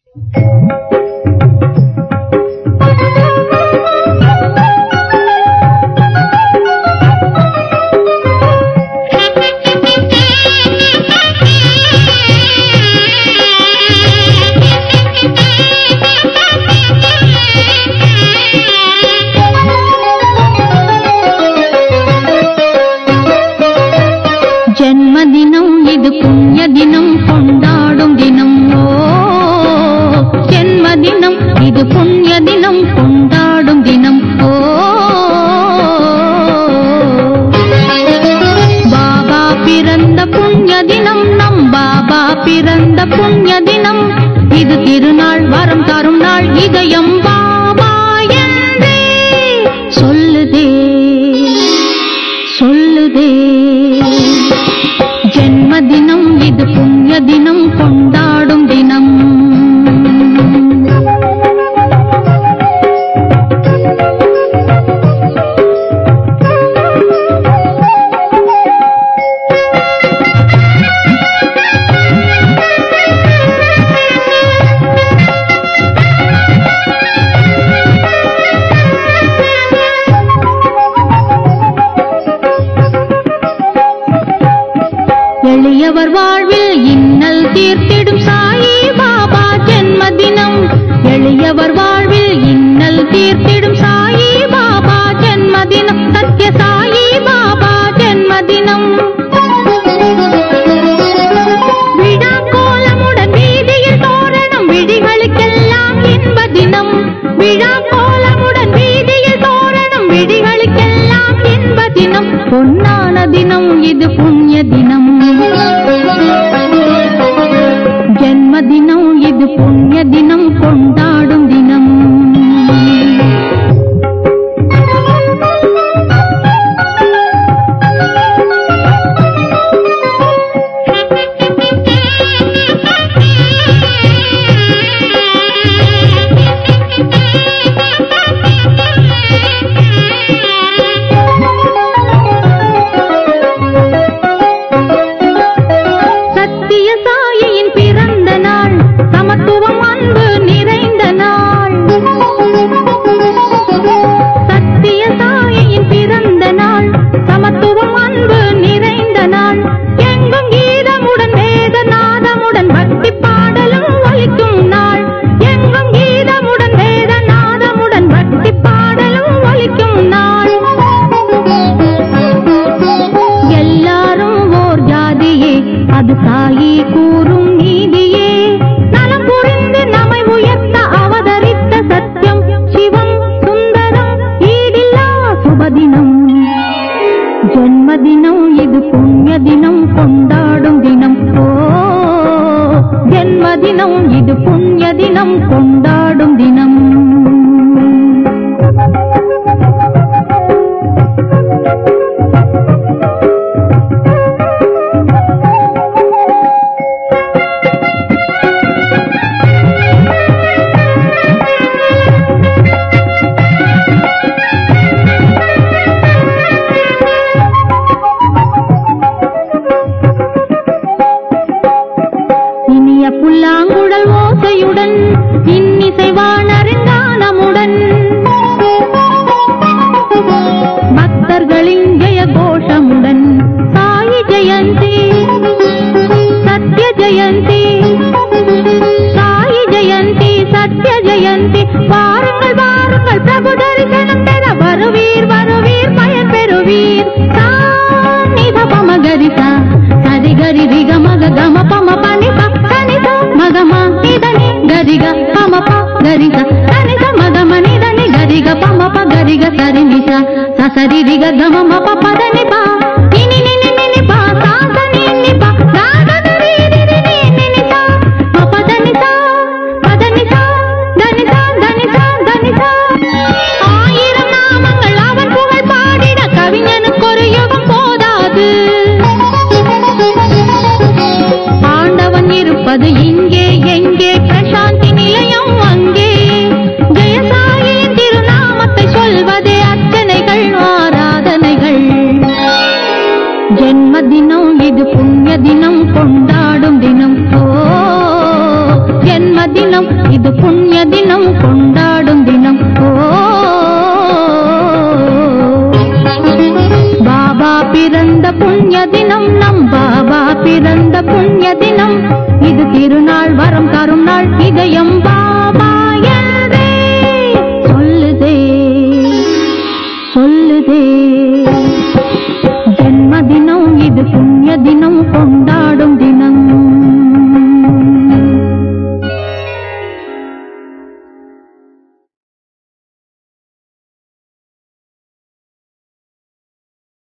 ஜென்மதினம் இது புண்ணிய தினம் கொண்டாடும் தினம் ஓ ஜென்மதினம் இது புண்ணிய தினம் கொண்டாடும் தினம் ஓ பாபா பிறந்த புண்ணிய தினம் நம் பாபா பிறந்த புண்ணிய தினம் இது திருநாள் வரம் தரும் நாள் இதயம் பாபா என்றே சொல்லுதே சொல்லுதே ஜென்மதினம் இது புண்ணிய தினம் கொண்டாடும் தினம் எளியவர் வாழ்வில் இன்னல் தீர்த்திடும் சாயி பாபா ஜென்மதினம் எளியவர் வாழ்வில் இன்னல் தீர்த்திடும் சாயி பாபா ஜென்மதினம் சத்ய சாயி பாபா ஜென்மதினம் விழா கோலமுடன் வீதியில் தோரணம் விழிகளுக்கெல்லாம் இன்ப தினம் விழா கோலமுடன் வீதியில் தோரணம் விழிகளுக்கெல்லாம் இன்ப தினம் பொன்னான தினம் இது புண்ணிய தினம் ஜென்மதினம் இது புண்ணிய தினம் கொண்டாடும் தினம் சத்திய சாயியின் பிறந்த நாள் சமத்துவம் அன்பு நிறைந்த நாள் சத்திய சாயியின் பிறந்த நாள் சமத்துவம் அன்பு நிறைந்த நாள் எங்கும் கீதமுடன் வேத நாதமுடன் பக்தி பாடலும் ஒலிக்கும் நாள் எங்கும் கீதமுடன் வேத நாதமுடன் பக்தி பாடலும் ஒலிக்கும் நாள் எல்லாரும் ஓர் ஜாதியே அது தாயி கூறும் நீதியே நலம் புரிந்து நம்மை உயர்த்த அவதரித்த சத்தியம் சிவம் சுந்தரம் ஈடில்லா சுபதினம் ஜென்மதினம் இது புண்ணிய தினம் கொண்டாடும் தினம் ஓ ஜென்மதினம் இது புண்ணிய தினம் கொண்டாடும் தினம் இனிய புல்லாங்குழல் ஓசையுடன் இன்னிசை வாணருங்கானமுடன் பக்தர்களின் ஜெய கோஷமுடன் சாயி ஜெயந்தி சத்ய ஜெயந்தி சாயி ஜெயந்தி சத்ய ஜெயந்ி வாருங்கள் வாருங்கள் பிரபு தரிசனம் பெற வருவீர் வருவீர் பயன் பெறுவீர் நித பம கரிசா சரி கரி ரிக மக கம பம பனி ப கனித மகம நிதனி கரிக பம ப கரிச கனித மகம நிதனி கரிக பம ப கரிக சரி நிச சசரி ரிக கம ம ப பதனி ப நினி நினி நினி ப சாச நினி ப காத நரி நினி நினி நினி சா ம பதனி சா பதனி சா தனி சா தனி சா தனி சா ஆயிரம் நாமங்கள் அவர் புகழ் பாடிட கவிஞனுக்கு ஒரு யுகம் போதாது ஆண்டவன் இருப்பது இங்கே எங்கே பிரசாந்தி நிலையம் அங்கே ஜெயசாயின் திருநாமத்தை சொல்வதே அர்ச்சனைகள் ஆராதனைகள் தினம் இது புண்ணிய தினம் கொண்டாடும் தினம் ஓ பாபா பிறந்த புண்ணிய தினம் நம் பாபா பிறந்த புண்ணிய தினம் இது திருநாள் வரம் தரும் நாள் இதயம் பாபா என்றே சொல்லுதே சொல்லுதே ஜென்மதினம் இது புண்ணிய